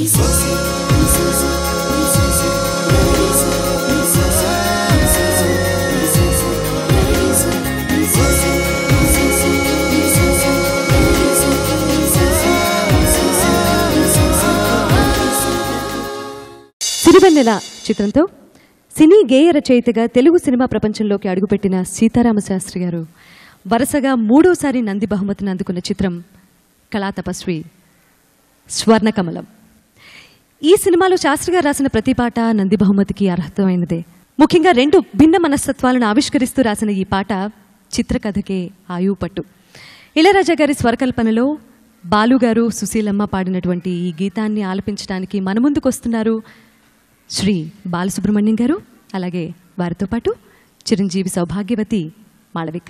సిరివెన్నెల చిత్రంతో సినీ గేయ రచయితగా తెలుగు సినిమా ప్రపంచంలోకి అడుగుపెట్టిన సీతారామ శాస్త్రి గారు వరుసగా మూడోసారి నంది బహుమతిని అందుకున్న చిత్రం కళా తపస్వి స్వర్ణకమలం ఈ సినిమాలో శాస్త్రి గారు రాసిన ప్రతి పాట నంది బహుమతికి అర్హతమైనదే ముఖ్యంగా రెండు భిన్న మనస్తత్వాలను ఆవిష్కరిస్తూ రాసిన ఈ పాట చిత్రకథకే ఆయువు పట్టు ఇళయరాజా గారి స్వరకల్పనలో బాలు గారు సుశీలమ్మ పాడినటువంటి ఈ గీతాన్ని ఆలపించడానికి మన ముందుకు వస్తున్నారు శ్రీ బాలసుబ్రహ్మణ్యం గారు అలాగే వారితో పాటు చిరంజీవి సౌభాగ్యవతి మాళవిక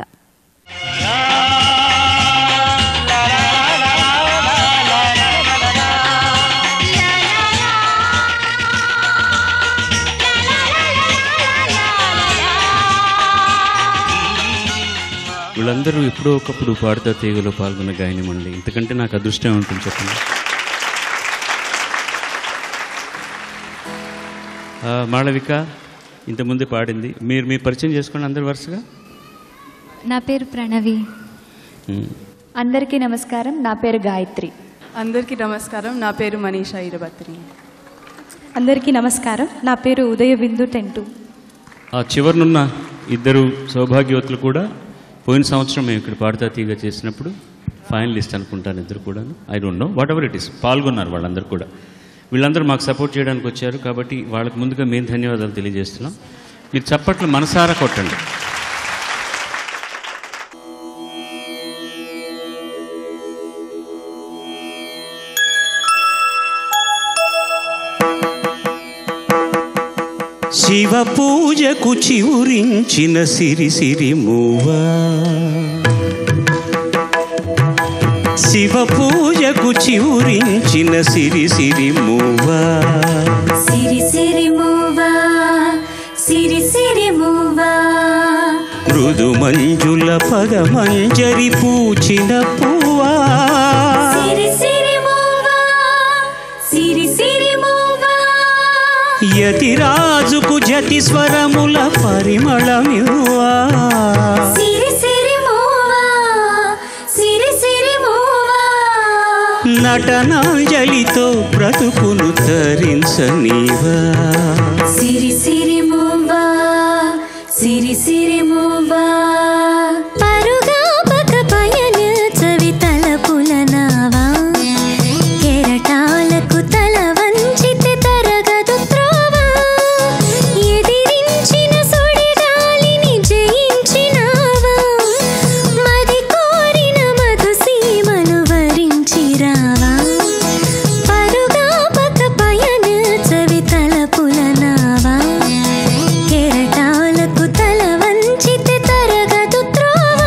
వీళ్ళందరూ ఎప్పుడో ఒకప్పుడు పాడుతా తీగలో పాల్గొన్న గాయనమండి ఇంతకంటే నాకు అదృష్టం ఉంటుంది చెప్పండి ఆ, మాళవిక ఇంతకుముందే పాడింది మీరు మీ పరిచయం చేసుకోండి అందరు వరుసగా నా పేరు ప్రణవి ఉమ్. అందరికీ నమస్కారం నా పేరు గాయత్రి అందరికీ నమస్కారం నా పేరు మనీషా ఇరబత్రి అందరికీ నమస్కారం నా పేరు ఉదయ బిందు టెంటు ఆ చివరనున్న ఇద్దరు సౌభాగ్యవతులు కూడా పోయిన సంవత్సరం మేము ఇక్కడ పాడుతా తీగ చేసినప్పుడు ఫైనలిస్ట్ అనుకుంటాను ఇద్దరు కూడా I don't know whatever it is పాల్గొన్నారు వాళ్ళందరూ కూడా వీళ్ళందరూ మాకు సపోర్ట్ చేయడానికి వచ్చారు కాబట్టి వాళ్ళకి ముందుగా మేము ధన్యవాదాలు తెలియజేస్తున్నాం మీరు చప్పట్లు మనసారా కొట్టండి శివ పూజకు చివురించిన సిరి సిరి మూవా శివ పూజకు చివురించిన సిరి సిరి మూవా సిరి సిరి మూవా సిరి సిరి మూవా మృదు మంజుల పద మంజరి పూచిన పువ్వా సిరి సిరి మూవా సిరి సిరి మూవా యతిరాజుకు జతి స్వరముల పరిమళమివ్వా సిరి సిరి మూవా సిరి సిరి మూవా నటనాంజలితో బ్రతుకును తరించనీవా సిరి సిరి మూవా సిరి సిరి మూవా పరుగా పక పయన చవి తలపుల నావా కెరటాలకు తల వంచితే తరగదు త్రోవా ఎదిరించిన సుడిగాలిని జయించినావా మది కోరిన మధు సీమను వరించిరావా పరుగా పక పయన చవి తలపుల నావా కెరటాలకు తల వంచితే తరగదు త్రోవా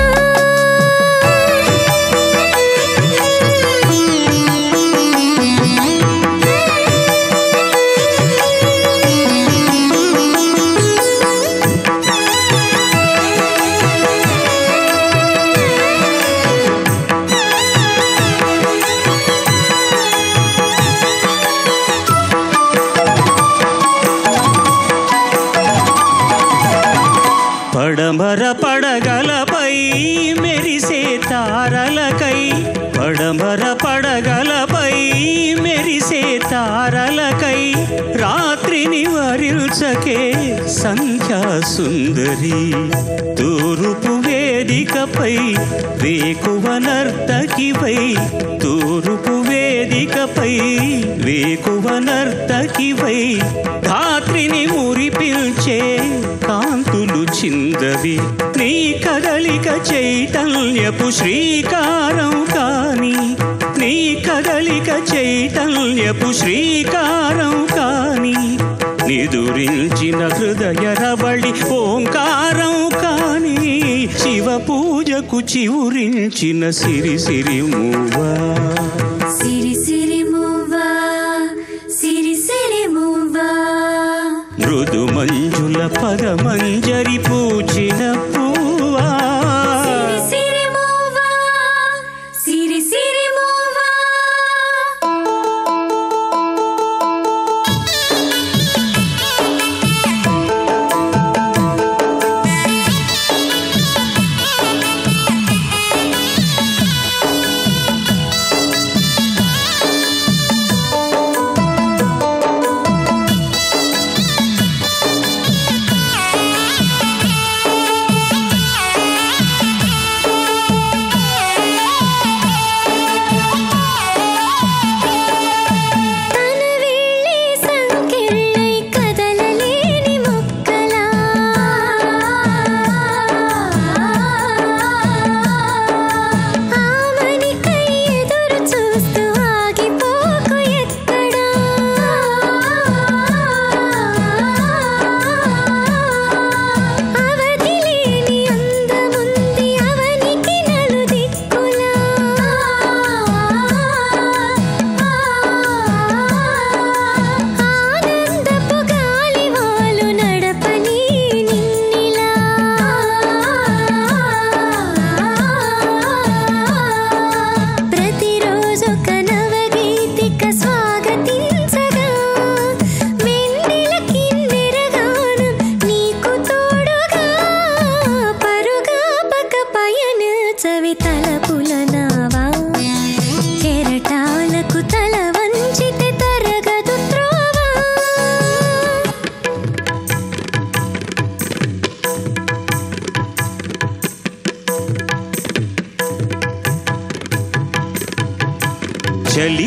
పడమర పడగలపై మెరిసే తారలకై పడమర పడగలపై మెరిసే తారలకై రాత్రిని వరిల్చకే సంధ్యా సుందరి తూరుపు వేదికపై వేకువ నర్తకిపై తూరుపు వేదికపై వేకువ నర్తకిపై ధాత్రిని మురిపిల్చే కాంతులు చిందవి నీ కదలిక చైతన్యపు శ్రీకారం కాని నీ కదలిక చైతన్యపు శ్రీకారం కాని నిదురించిన హృదయ రవళి ఓంకారం కాని శివ పూజకు చివురించిన సిరి సిరి మూవా సిరి సిరి మూవా సిరి సిరి మూవా మృదు మంజుల పద మంజరి పూచిన పువ్వా సిరి సిరి మూవా సిరి సిరి మూవా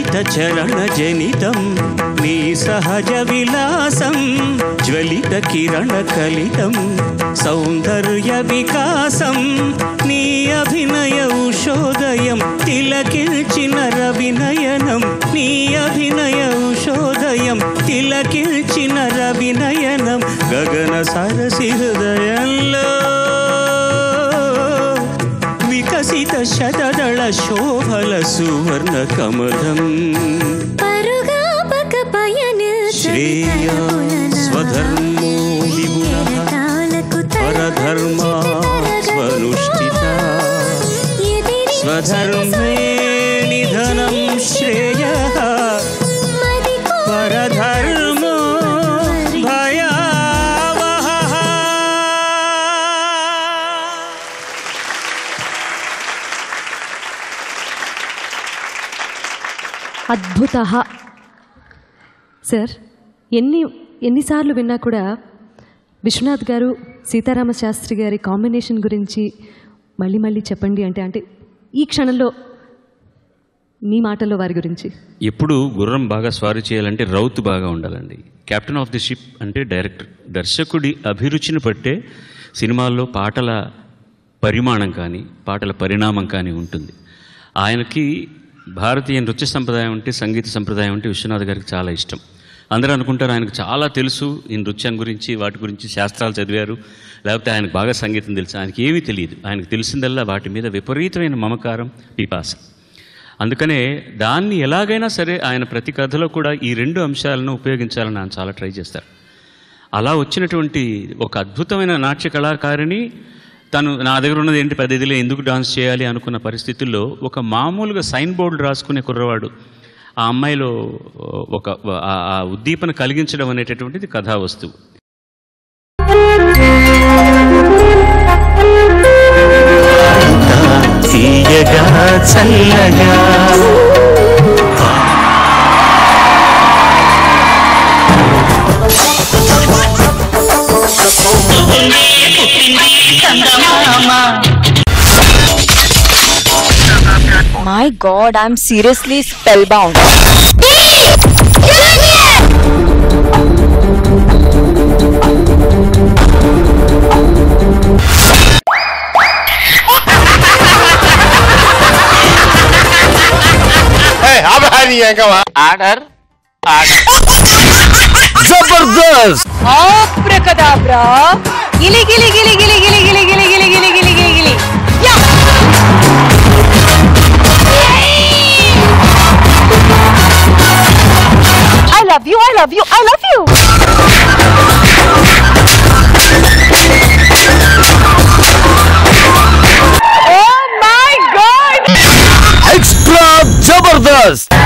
చరిత చరణ జనితం నీ సహజ విలాసం జ్వలిత కిరణ కలితం సౌందర్య వికాసం నీ అభినయ ఉషోదయం తిలకిల్చిన రవినయనం నీ అభినయ ఉషోదయం తిలకిల్చిన రవినయనం గగన సరసి హృదయంలో వికసిత శతదళ శోభల సువర్ణ కమలం పరుగాపక పయనిల్ శ్రేయ స్వధర్మో విగుణ పరధర్మ స్వనుష్ఠిత స్వధర్మే నిధనం శ్రేయ పరధర్మో భయావహ అద్భుత సార్ ఎన్ని ఎన్నిసార్లు విన్నా కూడా విశ్వనాథ్ గారు సీతారామ శాస్త్రి గారి కాంబినేషన్ గురించి మళ్ళీ మళ్ళీ చెప్పండి అంటే అంటే ఈ క్షణంలో మీ మాటల్లో వారి గురించి ఎప్పుడు గుర్రం బాగా స్వారీ చేయాలంటే రౌతు బాగా ఉండాలండి కెప్టెన్ ఆఫ్ ది షిప్ అంటే డైరెక్టర్ దర్శకుడి అభిరుచిని పట్టే సినిమాల్లో పాటల పరిమాణం కానీ పాటల పరిణామం కానీ ఉంటుంది ఆయనకి భారతీయ నృత్య సంప్రదాయం అంటే సంగీత సంప్రదాయం అంటే విశ్వనాథ్ గారికి చాలా ఇష్టం అందరూ అనుకుంటారు ఆయనకు చాలా తెలుసు ఈ నృత్యం గురించి వాటి గురించి శాస్త్రాలు చదివారు లేకపోతే ఆయనకు బాగా సంగీతం తెలుసు ఆయనకి ఏమీ తెలియదు ఆయనకు తెలిసిందల్లా వాటి మీద విపరీతమైన మమకారం పిపాస అందుకనే దాన్ని ఎలాగైనా సరే ఆయన ప్రతి కథలో కూడా ఈ రెండు అంశాలను ఉపయోగించాలని ఆయన చాలా ట్రై చేస్తారు అలా వచ్చినటువంటి ఒక అద్భుతమైన నాట్య కళాకారిణి తను నా దగ్గర ఉన్నది ఏంటి పద్ధతిలో ఎందుకు డాన్స్ చేయాలి అనుకున్న పరిస్థితుల్లో ఒక మామూలుగా సైన్ బోర్డు రాసుకునే కుర్రవాడు ఆ అమ్మాయిలో ఒక ఆ- ఆ ఉద్దీపన కలిగించడం అనేటటువంటిది కథా వస్తువు తీయగా చల్లగా My god, I'm seriously spellbound. Order Abracadabra! Gili gili gili gili gili gili gili gili gili gili gili gili. Yeah! I love you, I love you, I love you! Oh my god! Extra Jabardasth